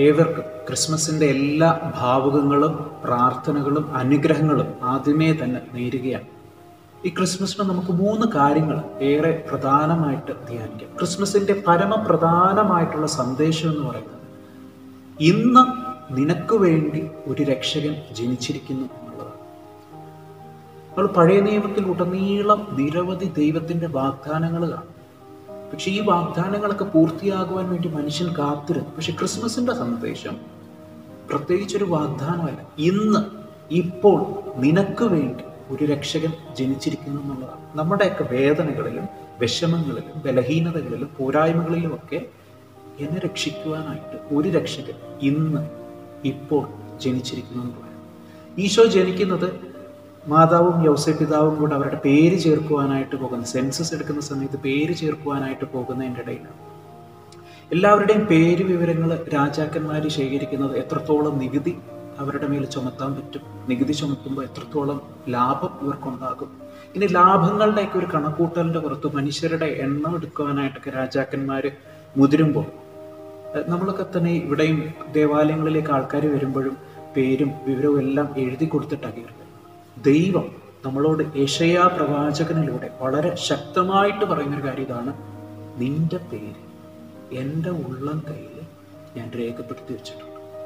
ഏവർക്കും ക്രിസ്മസിൻ്റെ എല്ലാ ഭാവുകങ്ങളും പ്രാർത്ഥനകളും അനുഗ്രഹങ്ങളും ആദ്യമേ തന്നെ നേരുകയാണ് ഈ ക്രിസ്മസിന് നമുക്ക് മൂന്ന് കാര്യങ്ങൾ ഏറെ പ്രധാനമായിട്ട് ധ്യാനിക്കാം ക്രിസ്മസിൻ്റെ പരമപ്രധാനമായിട്ടുള്ള സന്ദേശം എന്ന് പറയുന്നത് ഇന്ന് നിനക്ക് വേണ്ടി ഒരു രക്ഷകൻ ജനിച്ചിരിക്കുന്നു എന്നുള്ളതാണ് നമ്മൾ പഴയ നിയമത്തിൽ ഉടനീളം നിരവധി ദൈവത്തിൻ്റെ വാഗ്ദാനങ്ങൾ കാണും പക്ഷെ ഈ വാഗ്ദാനങ്ങളൊക്കെ പൂർത്തിയാകുവാൻ വേണ്ടി മനുഷ്യൻ കാത്തിരുന്നു പക്ഷെ ക്രിസ്മസിന്റെ സന്ദേശം പ്രത്യേകിച്ചൊരു വാഗ്ദാനമല്ല ഇന്ന് ഇപ്പോൾ നിനക്ക് വേണ്ടി ഒരു രക്ഷകൻ ജനിച്ചിരിക്കുന്നു എന്നുള്ളതാണ് നമ്മുടെയൊക്കെ വേദനകളിലും വിഷമങ്ങളിലും ബലഹീനതകളിലും പോരായ്മകളിലും ഒക്കെ എന്നെ രക്ഷിക്കുവാനായിട്ട് ഒരു രക്ഷകൻ ഇന്ന് ഇപ്പോൾ ജനിച്ചിരിക്കുന്നു എന്ന് പറയാം ഈശോ ജനിക്കുന്നത് മാതാവും യൗസേ പിതാവും കൂടെ അവരുടെ പേര് ചേർക്കുവാനായിട്ട് പോകുന്ന സെൻസസ് എടുക്കുന്ന സമയത്ത് പേര് ചേർക്കുവാനായിട്ട് പോകുന്നതിൻ്റെ ഇടയിലാണ് എല്ലാവരുടെയും പേര് വിവരങ്ങൾ രാജാക്കന്മാർ ശേഖരിക്കുന്നത് എത്രത്തോളം നികുതി അവരുടെ മേൽ ചുമത്താൻ പറ്റും നികുതി ചുമത്തുമ്പോൾ എത്രത്തോളം ലാഭം ഇവർക്കുണ്ടാകും ഇനി ലാഭങ്ങളുടെയൊക്കെ ഒരു കണക്കൂട്ടലിന്റെ പുറത്ത് മനുഷ്യരുടെ എണ്ണം എടുക്കുവാനായിട്ടൊക്കെ രാജാക്കന്മാർ മുതിരുമ്പോൾ ഏഹ് നമ്മളൊക്കെ തന്നെ ഇവിടെയും ദേവാലയങ്ങളിലേക്ക് ആൾക്കാർ വരുമ്പോഴും പേരും വിവരവും എല്ലാം എഴുതി കൊടുത്തിട്ടാണ് കയറുന്നത് ദൈവം നമ്മളോട് ഏഷയാ പ്രവാചകനിലൂടെ വളരെ ശക്തമായിട്ട് പറയുന്നൊരു കാര്യം ഇതാണ് നിന്റെ പേര് എൻ്റെ ഉള്ളം കയ്യിൽ ഞാൻ രേഖപ്പെടുത്തി വെച്ചിട്ടുണ്ട്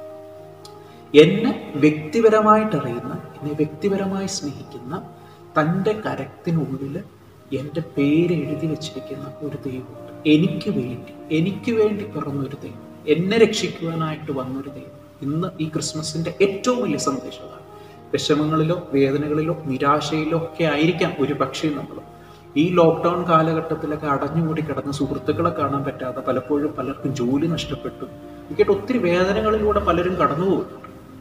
എന്നെ വ്യക്തിപരമായിട്ട് അറിയുന്ന എന്നെ വ്യക്തിപരമായി സ്നേഹിക്കുന്ന തൻ്റെ കരത്തിനുള്ളിൽ എൻ്റെ പേര് എഴുതി വെച്ചിരിക്കുന്ന ഒരു ദൈവമുണ്ട് എനിക്ക് വേണ്ടി എനിക്ക് വേണ്ടി പിറന്ന ഒരു ദൈവം എന്നെ രക്ഷിക്കുവാനായിട്ട് വന്നൊരു ദൈവം ഇന്ന് ഈ ക്രിസ്മസിന്റെ ഏറ്റവും വലിയ സന്ദേശം അതാണ് വിഷമങ്ങളിലോ വേദനകളിലോ നിരാശയിലോ ഒക്കെ ആയിരിക്കാം ഒരു പക്ഷേ നമ്മൾ ഈ ലോക്ക്ഡൗൺ കാലഘട്ടത്തിലൊക്കെ അടഞ്ഞുകൂടി കിടന്ന സുഹൃത്തുക്കളെ കാണാൻ പറ്റാതെ പലപ്പോഴും പലർക്കും ജോലി നഷ്ടപ്പെട്ടു ഇങ്ങോട്ട് ഒത്തിരി വേദനകളിലൂടെ പലരും കടന്നു പോകുന്നുണ്ട്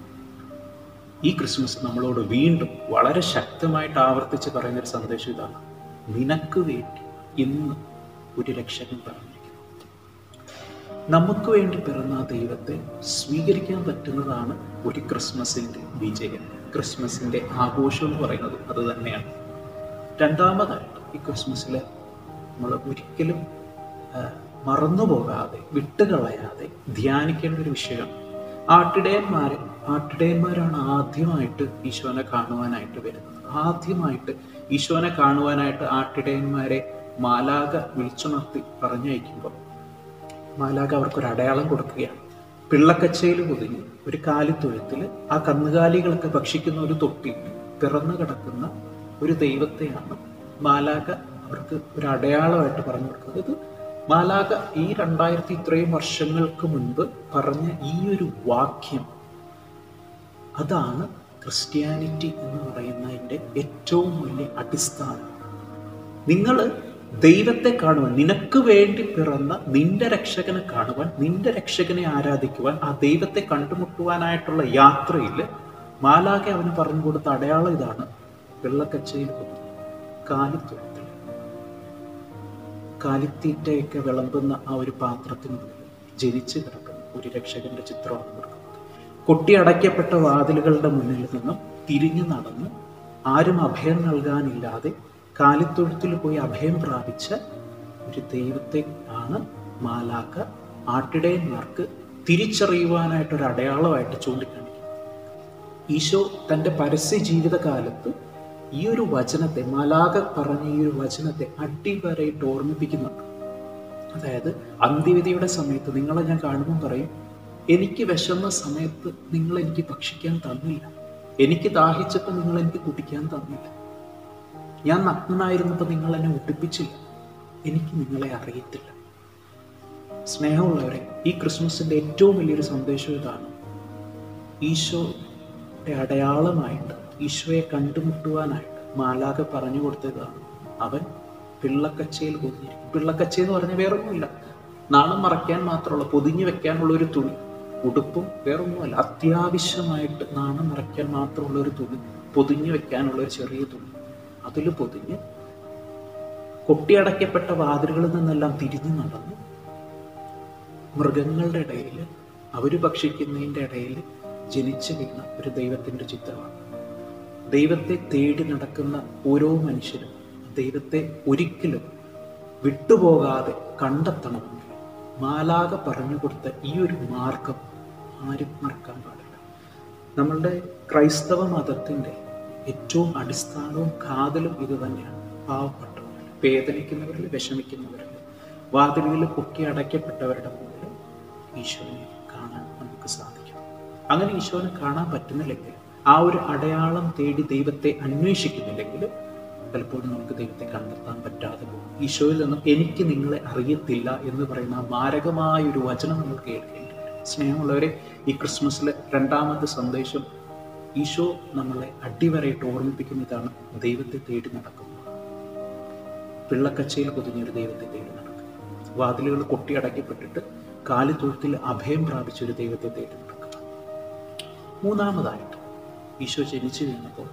ഈ ക്രിസ്മസ് നമ്മളോട് വീണ്ടും വളരെ ശക്തമായിട്ട് ആവർത്തിച്ച് പറയുന്ന ഒരു സന്ദേശം ഇതാണ് നിനക്ക് വേണ്ടി ഇന്ന് ഒരു രക്ഷകൻ പറഞ്ഞിരിക്കുന്നു നമുക്ക് വേണ്ടി പിറന്ന ആ ദൈവത്തെ സ്വീകരിക്കാൻ പറ്റുന്നതാണ് ഒരു ക്രിസ്മസിന്റെ വിജയം ക്രിസ്മസിന്റെ ആഘോഷം എന്ന് പറയുന്നത് അത് തന്നെയാണ് രണ്ടാമതായിട്ട് ഈ ക്രിസ്മസിൽ നമ്മൾ ഒരിക്കലും ആ, മറന്നുപോകാതെ വിട്ടുകളയാതെ ധ്യാനിക്കേണ്ട ഒരു വിഷയം ആട്ടിടയന്മാരെ ആട്ടിടയന്മാരാണ് ആദ്യമായിട്ട് ഈശോനെ കാണുവാനായിട്ട് വരുന്നത് ആദ്യമായിട്ട് ഈശോനെ കാണുവാനായിട്ട് ആട്ടിടയന്മാരെ മാലാക വിളിച്ചുണർത്തി പറഞ്ഞയക്കുമ്പോൾ മാലാക അവർക്കൊരു അടയാളം കൊടുക്കുകയാണ് പിള്ളക്കച്ചയിൽ പൊതിഞ്ഞ് ഒരു കാലിത്തൊഴുത്തിൽ ആ കന്നുകാലികളൊക്കെ ഭക്ഷിക്കുന്ന ഒരു തൊട്ടിയിൽ പിറന്നു കിടക്കുന്ന ഒരു ദൈവത്തെയാണ് മാലാക അവർക്ക് ഒരു അടയാളമായിട്ട് പറഞ്ഞു കൊടുക്കുന്നത് ഇത് മാലാക ഈ രണ്ടായിരത്തി ഇത്രയും വർഷങ്ങൾക്ക് മുൻപ് പറഞ്ഞ ഈ ഒരു വാക്യം അതാണ് ക്രിസ്ത്യാനിറ്റി എന്ന് പറയുന്നതിൻ്റെ ഏറ്റവും വലിയ അടിസ്ഥാനം നിങ്ങൾ ദൈവത്തെ കാണുവാൻ നിനക്ക് വേണ്ടി പിറന്ന നിന്റെ രക്ഷകനെ കാണുവാൻ നിന്റെ രക്ഷകനെ ആരാധിക്കുവാൻ ആ ദൈവത്തെ കണ്ടുമുട്ടുവാനായിട്ടുള്ള യാത്രയിൽ മാലാകെ അവന് പറഞ്ഞു കൊടുത്ത അടയാളം ഇതാണ് വെള്ളക്കച്ചയിൽ കാലിത്തൊഴുത്തിൽ കാലിത്തീറ്റയൊക്കെ വിളമ്പുന്ന ആ ഒരു പാത്രത്തിനുള്ളിൽ ജനിച്ചു കിടക്കുന്ന ഒരു രക്ഷകന്റെ ചിത്രമാണ് കൊടുക്കുന്നത് കൊട്ടി അടയ്ക്കപ്പെട്ട വാതിലുകളുടെ മുന്നിൽ നിന്നും തിരിഞ്ഞു നടന്ന് ആരും അഭയം നൽകാനില്ലാതെ കാലിത്തൊഴുത്തിൽ പോയി അഭയം പ്രാപിച്ച ഒരു ദൈവത്തെ ആണ് മാലാക്ക ആട്ടിടയന്മാർക്ക് തിരിച്ചറിയുവാനായിട്ട് ഒരു അടയാളമായിട്ട് ചൂണ്ടിക്കാണിക്കുന്നത് ഈശോ തൻ്റെ പരസ്യ ജീവിതകാലത്ത് ഈ ഒരു വചനത്തെ മാലാക പറഞ്ഞ ഈ ഒരു വചനത്തെ അടിവരയിട്ട് ഓർമ്മിപ്പിക്കുന്നുണ്ട് അതായത് അന്ത്യവിധിയുടെ സമയത്ത് നിങ്ങളെ ഞാൻ കാണുമ്പോൾ പറയും എനിക്ക് വിശന്ന സമയത്ത് നിങ്ങൾ എനിക്ക് ഭക്ഷിക്കാൻ തന്നില്ല എനിക്ക് ദാഹിച്ചപ്പോൾ നിങ്ങൾ എനിക്ക് കുടിക്കാൻ തന്നില്ല ഞാൻ നഗ്നനായിരുന്നപ്പോൾ നിങ്ങൾ എന്നെ ഉടുപ്പിച്ചില്ല എനിക്ക് നിങ്ങളെ അറിയത്തില്ല സ്നേഹമുള്ളവരെ ഈ ക്രിസ്മസിന്റെ ഏറ്റവും വലിയൊരു സന്ദേശം ഇതാണ് ഈശോയുടെ അടയാളമായിട്ട് ഈശോയെ കണ്ടുമുട്ടുവാനായിട്ട് മാലാക പറഞ്ഞു കൊടുത്തതാണ് അവൻ പിള്ളക്കച്ചയിൽ പൊതിഞ്ഞിരിക്കും പിള്ളക്കച്ച എന്ന് പറഞ്ഞ വേറൊന്നുമില്ല നാണം മറയ്ക്കാൻ മാത്രമുള്ള പൊതിഞ്ഞു വെക്കാനുള്ള ഒരു തുണി ഉടുപ്പും വേറൊന്നുമല്ല അത്യാവശ്യമായിട്ട് നാണം മറയ്ക്കാൻ മാത്രമുള്ള ഒരു തുണി പൊതിഞ്ഞു വെക്കാനുള്ള ഒരു ചെറിയ തുണി അതിൽ പൊതിഞ്ഞ് കൊട്ടിയടയ്ക്കപ്പെട്ട വാതിലുകളിൽ നിന്നെല്ലാം തിരിഞ്ഞു നടന്ന് മൃഗങ്ങളുടെ ഇടയിൽ അവർ ഭക്ഷിക്കുന്നതിൻ്റെ ഇടയിൽ ജനിച്ചു വീണ ഒരു ദൈവത്തിൻ്റെ ചിത്രമാണ് ദൈവത്തെ തേടി നടക്കുന്ന ഓരോ മനുഷ്യരും ദൈവത്തെ ഒരിക്കലും വിട്ടുപോകാതെ കണ്ടെത്തണമെങ്കിൽ മാലാക പറഞ്ഞു കൊടുത്ത ഈ ഒരു മാർഗം ആരും മറക്കാൻ പാടില്ല നമ്മളുടെ ക്രൈസ്തവ മതത്തിൻ്റെ ഏറ്റവും അടിസ്ഥാനവും കാതലും ഇത് തന്നെയാണ് പാവപ്പെട്ടവരിൽ വേദനിക്കുന്നവരിൽ വിഷമിക്കുന്നവരിൽ വാതിലുകളിൽ പൊക്കി അടയ്ക്കപ്പെട്ടവരുടെ മുന്നിൽ ഈശോനെ കാണാൻ നമുക്ക് സാധിക്കും അങ്ങനെ ഈശോനെ കാണാൻ പറ്റുന്നില്ലെങ്കിൽ ആ ഒരു അടയാളം തേടി ദൈവത്തെ അന്വേഷിക്കുന്നില്ലെങ്കിൽ പലപ്പോഴും നമുക്ക് ദൈവത്തെ കണ്ടെത്താൻ പറ്റാതെ പോകും ഈശോയിൽ നിന്നും എനിക്ക് നിങ്ങളെ അറിയത്തില്ല എന്ന് പറയുന്ന ആ മാരകമായ ഒരു വചനം നമ്മൾ കേൾക്കേണ്ടി വരും സ്നേഹമുള്ളവരെ ഈ ക്രിസ്മസിലെ രണ്ടാമത്തെ സന്ദേശം ഈശോ നമ്മളെ അടിവരയിട്ട് ഓർമ്മിപ്പിക്കുന്ന ഇതാണ് ദൈവത്തെ തേടി നടക്കുന്നു പിള്ളക്കച്ചയിൽ പൊതിഞ്ഞൊരു ദൈവത്തെ തേടി നടക്കുക വാതിലുകൾ കൊട്ടിയടക്കപ്പെട്ടിട്ട് കാലിത്തൊഴുത്തിൽ അഭയം പ്രാപിച്ച ഒരു ദൈവത്തെ തേടി നടക്കുക മൂന്നാമതായിട്ട് ഈശോ ജനിച്ചു വീണപ്പോൾ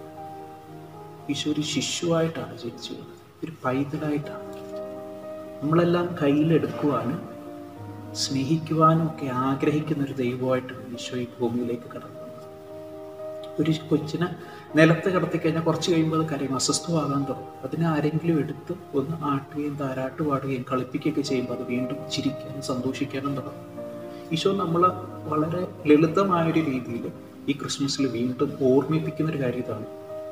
ഈശോ ഒരു ശിശുവായിട്ടാണ് ജനിച്ചു വീണത് ഒരു പൈതലായിട്ടാണ് നമ്മളെല്ലാം കയ്യിലെടുക്കുവാനും സ്നേഹിക്കുവാനും ഒക്കെ ആഗ്രഹിക്കുന്ന ഒരു ദൈവമായിട്ടാണ് ഈശോ ഈ ഭൂമിയിലേക്ക് കടന്നു വന്നത് ഒരു കൊച്ചിനെ നിലത്ത് കിടത്തി കഴിഞ്ഞാൽ കുറച്ച് കഴിയുമ്പോൾ അത് കരയും അസ്വസ്ഥമാകാൻ തുടങ്ങും അതിനെ ആരെങ്കിലും എടുത്ത് ഒന്ന് ആട്ടുകയും താരാട്ട് പാടുകയും കളിപ്പിക്കുകയൊക്കെ ചെയ്യുമ്പോൾ അത് വീണ്ടും ചിരിക്കാനും സന്തോഷിക്കാനും തുടങ്ങും ഈശോ നമ്മളെ വളരെ ലളിതമായൊരു രീതിയിൽ ഈ ക്രിസ്മസിൽ വീണ്ടും ഓർമ്മിപ്പിക്കുന്ന ഒരു കാര്യം ഇതാണ്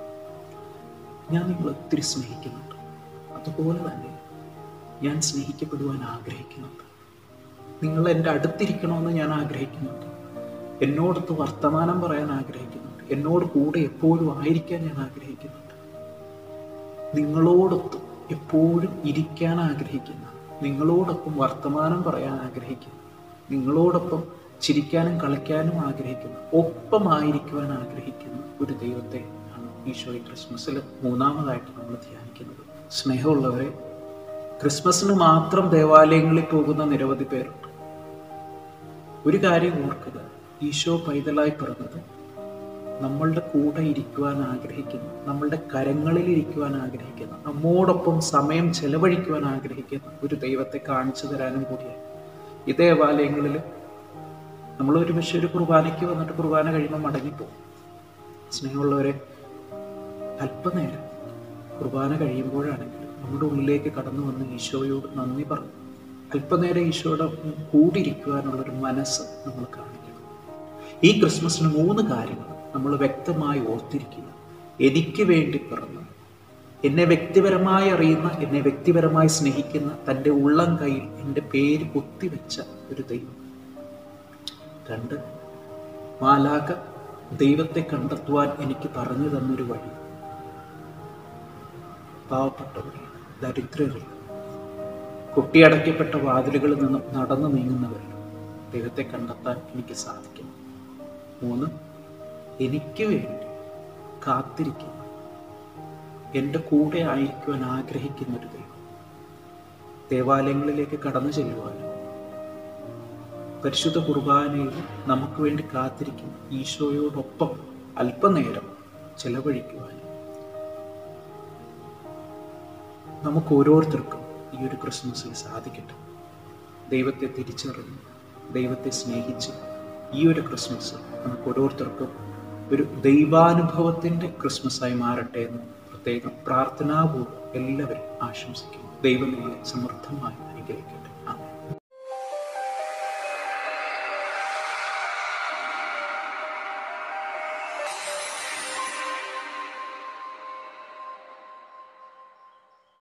ഞാൻ നിങ്ങളെ ഒത്തിരി സ്നേഹിക്കുന്നുണ്ട് അതുപോലെ തന്നെ ഞാൻ സ്നേഹിക്കപ്പെടുവാൻ ആഗ്രഹിക്കുന്നുണ്ട് നിങ്ങൾ എൻ്റെ അടുത്തിരിക്കണമെന്ന് ഞാൻ ആഗ്രഹിക്കുന്നുണ്ട് എന്നോടൊത്ത് വർത്തമാനം പറയാൻ ആഗ്രഹിക്കുന്നുണ്ട് എന്നോട് കൂടെ എപ്പോഴും ആയിരിക്കാൻ ഞാൻ ആഗ്രഹിക്കുന്നുണ്ട് നിങ്ങളോടൊത്ത് എപ്പോഴും ഇരിക്കാൻ ആഗ്രഹിക്കുന്ന നിങ്ങളോടൊപ്പം വർത്തമാനം പറയാൻ ആഗ്രഹിക്കുന്ന നിങ്ങളോടൊപ്പം ചിരിക്കാനും കളിക്കാനും ആഗ്രഹിക്കുന്ന ഒപ്പമായിരിക്കുവാൻ ആഗ്രഹിക്കുന്ന ഒരു ദൈവത്തെ ആണ് ഈശോ ഈ ക്രിസ്മസിൽ മൂന്നാമതായിട്ട് നമ്മൾ ധ്യാനിക്കുന്നത് സ്നേഹമുള്ളവരെ ക്രിസ്മസിന് മാത്രം ദേവാലയങ്ങളിൽ പോകുന്ന നിരവധി പേരുണ്ട് ഒരു കാര്യം ഓർക്കുക ഈശോ പൈതലായി പിറന്നത് നമ്മളുടെ കൂടെ ഇരിക്കുവാൻ ആഗ്രഹിക്കുന്ന നമ്മളുടെ കരങ്ങളിൽ ഇരിക്കുവാൻ ആഗ്രഹിക്കുന്ന നമ്മോടൊപ്പം സമയം ചെലവഴിക്കുവാൻ ആഗ്രഹിക്കുന്ന ഒരു ദൈവത്തെ കാണിച്ചു തരാനും കൂടിയാണ് ഈ ദേവാലയങ്ങളിൽ നമ്മൾ ഒരു പക്ഷേ ഒരു കുർബാനയ്ക്ക് വന്നിട്ട് കുർബാന കഴിയുമ്പോൾ മടങ്ങിപ്പോകും സ്നേഹമുള്ളവരെ അല്പനേരം കുർബാന കഴിയുമ്പോഴാണെങ്കിൽ നമ്മുടെ ഉള്ളിലേക്ക് കടന്നു വന്ന് ഈശോയോട് നന്ദി പറഞ്ഞു അല്പനേരം ഈശോയുടെ കൂടിയിരിക്കുവാനുള്ള ഒരു മനസ്സ് നമ്മൾ കാണിക്കണം ഈ ക്രിസ്മസിന് മൂന്ന് കാര്യങ്ങൾ നമ്മൾ വ്യക്തമായി ഓർത്തിരിക്കുക എനിക്ക് വേണ്ടി പിറന്ന് എന്നെ വ്യക്തിപരമായി അറിയുന്ന എന്നെ വ്യക്തിപരമായി സ്നേഹിക്കുന്ന തൻ്റെ ഉള്ളം കയ്യിൽ എൻ്റെ പേര് കുത്തിവെച്ച ഒരു ദൈവം രണ്ട് മാലാക ദൈവത്തെ കണ്ടെത്തുവാൻ എനിക്ക് പറഞ്ഞു തന്നൊരു വഴി പാവപ്പെട്ടവർ ദരിദ്രരിൽ കുട്ടിയടക്കപ്പെട്ട വാതിലുകളിൽ നിന്നും നടന്നു നീങ്ങുന്നവരിൽ ദൈവത്തെ കണ്ടെത്താൻ എനിക്ക് സാധിക്കും മൂന്ന് എനിക്ക് വേണ്ടി കാത്തിരിക്കുന്ന എൻ്റെ കൂടെ ആയിരിക്കുവാൻ ആഗ്രഹിക്കുന്ന ഒരു ദൈവം ദേവാലയങ്ങളിലേക്ക് കടന്നു ചെല്ലുവാനും പരിശുദ്ധ കുർബാനയിൽ നമുക്ക് വേണ്ടി കാത്തിരിക്കുന്ന ഈശോയോടൊപ്പം അല്പനേരം ചെലവഴിക്കുവാനും നമുക്ക് ഓരോരുത്തർക്കും ഈ ഒരു ക്രിസ്മസിൽ സാധിക്കട്ടെ ദൈവത്തെ തിരിച്ചറിഞ്ഞ് ദൈവത്തെ സ്നേഹിച്ച് ഈ ഒരു ക്രിസ്മസ് നമുക്ക് ഓരോരുത്തർക്കും ഒരു ദൈവാനുഭവത്തിൻ്റെ ക്രിസ്മസായി മാറട്ടെ എന്ന് പ്രത്യേകം പ്രാർത്ഥനാപൂർവ്വം എല്ലാവരും ആശംസിക്കുന്നു ദൈവം നിങ്ങളെ സമൃദ്ധമായി അനുഗ്രഹിക്കട്ടെ ആമേൻ